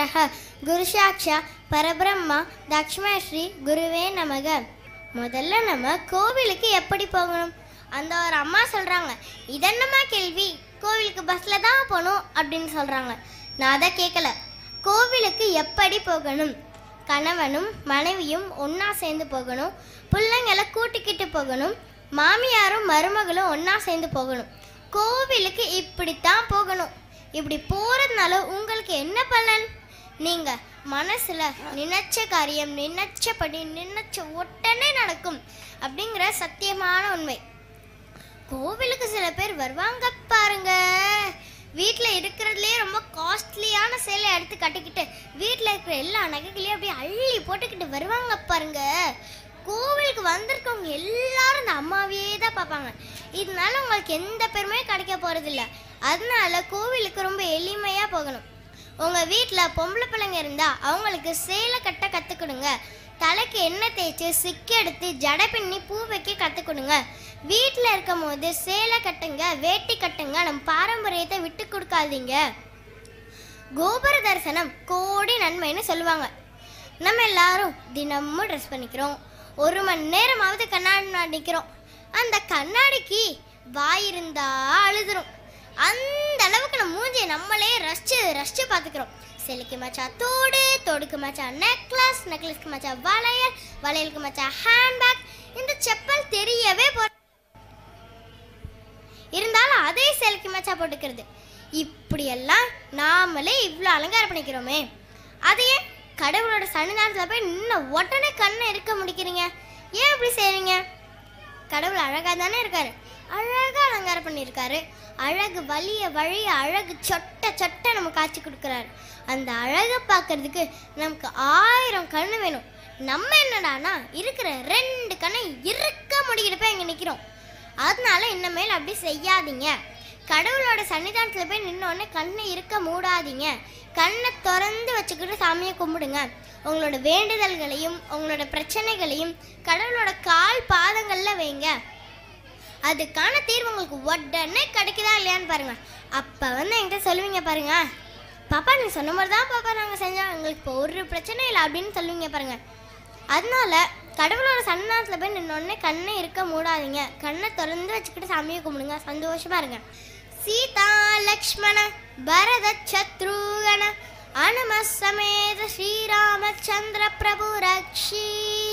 நமஸ்காரः குருசாட்சா பரபிரம்மா தக்ஷ்மஸ்ரீ குருவே நமக முதல்ல நம்ம கோவிலுக்கு எப்படி போகணும் அந்த ஒரு அம்மா சொல்றாங்க இதென்னம்மா கேள்வி கோவிலுக்கு பஸ்ல தான் போகணும் அப்படின்னு சொல்றாங்க நான் அதை கேட்கல கோவிலுக்கு எப்படி போகணும் கணவனும் மனைவியும் ஒண்ணா சேர்ந்து போகணும் பிள்ளைங்களை கூட்டிக்கிட்டு போகணும் மாமியாரும் மருமகளும் ஒண்ணா சேர்ந்து போகணும் கோவிலுக்கு இப்படித்தான் போகணும் இப்படி போறதுனால உங்களுக்கு என்ன பலன் நீங்க மனசுல நினைச்ச காரியம் நினைச்சபடி நினைச்ச உடனே நடக்கும் அப்படிங்கிற சத்தியமான உண்மை கோவிலுக்கு சில பேர் வருவாங்க பாருங்க வீட்டில் இருக்கிறதுலே ரொம்ப காஸ்ட்லியான சேலை எடுத்து கட்டிக்கிட்டு வீட்டில் இருக்கிற எல்லா நகைகளையும் அப்படியே அள்ளி போட்டுக்கிட்டு வருவாங்க பாருங்க கோவிலுக்கு வந்திருக்கவங்க எல்லாரும் இந்த அம்மாவையே தான் பார்ப்பாங்க இதனால உங்களுக்கு எந்த பெருமையும் கிடைக்க போறதில்ல அதனால கோவிலுக்கு ரொம்ப எளிமையா போகணும் உங்க வீட்டில் பொம்பளை பிள்ளைங்க இருந்தா அவங்களுக்கு சேலை கட்ட கற்றுக் கொடுங்க தலைக்கு எண்ணெய் தேய்ச்சி சிக்கி எடுத்து ஜடை பின்னி பூ வைக்க கற்றுக் கொடுங்க வீட்டில் இருக்கும் போது சேலை கட்டுங்க வேட்டி கட்டுங்க நம்ம பாரம்பரியத்தை விட்டு கொடுக்காதீங்க கோபுர தரிசனம் கோடி நன்மைன்னு சொல்லுவாங்க நம்ம எல்லாரும் தினமும் ட்ரெஸ் பண்ணிக்கிறோம் ஒரு மணி நேரமாவது கண்ணாடி முன்னாடி நிற்கிறோம் அந்த கண்ணாடிக்கு வாய் இருந்தா அழுதுரும் அந்த அளவுக்கு நம்ம மூஞ்சியை நம்மளே ரசிச்சு ரசிச்சு பார்த்துக்கிறோம் சிலைக்கு மச்சா தோடு தோடுக்கு மச்சா நெக்லஸ் நெக்லஸ்க்கு மச்சா வளையல் வளையலுக்கு மச்சா ஹேண்ட்பேக் இந்த செப்பல் தெரியவே போ இருந்தாலும் அதே சேலைக்கு மச்சா போட்டுக்கிறது இப்படியெல்லாம் நாமளே இவ்வளோ அலங்காரம் பண்ணிக்கிறோமே அதையே கடவுளோட சன்னிதானத்தில் போய் நின்ன உடனே கண்ணை இருக்க முடிக்கிறீங்க ஏன் இப்படி செய்றீங்க கடவுள் அழகாக தானே இருக்காரு அழகாக அலங்காரம் பண்ணியிருக்காரு அழகு வலிய வழிய அழகு சொட்ட சொட்ட நம்ம காட்சி கொடுக்குறாரு அந்த அழகை பார்க்கறதுக்கு நமக்கு ஆயிரம் கண்ணு வேணும் நம்ம என்னடானா இருக்கிற ரெண்டு கண்ணை இருக்க முடிக்கிட்டு போய் இங்கே நிற்கிறோம் அதனால இனிமேல் அப்படி செய்யாதீங்க கடவுளோட சன்னிதானத்தில் போய் நின்னோடனே கண்ணை இருக்க மூடாதீங்க கண்ணை திறந்து வச்சுக்கிட்டு சாமியை கும்பிடுங்க உங்களோட வேண்டுதல்களையும் உங்களோட பிரச்சனைகளையும் கடவுளோட கால் பாதங்களில் வைங்க அதுக்கான தீர்வு உங்களுக்கு உடனே கிடைக்குதா இல்லையான்னு பாருங்க அப்போ வந்து என்கிட்ட சொல்லுவீங்க பாருங்க பாப்பா நீ சொன்ன மாதிரி தான் பாப்பா நாங்கள் செஞ்சோம் எங்களுக்கு இப்போ ஒரு பிரச்சனை இல்லை அப்படின்னு சொல்லுவீங்க பாருங்க அதனால கடவுளோட சன்னாத்தில் போய் நின்னோடனே கண்ணை இருக்க மூடாதீங்க கண்ணை திறந்து வச்சுக்கிட்டு சாமியை கும்பிடுங்க சந்தோஷமா இருங்க சீதா லக்ஷ்மண பரத சத்ருகண அனும சமேத ஸ்ரீராமச்சந்திர பிரபு ரக்ஷி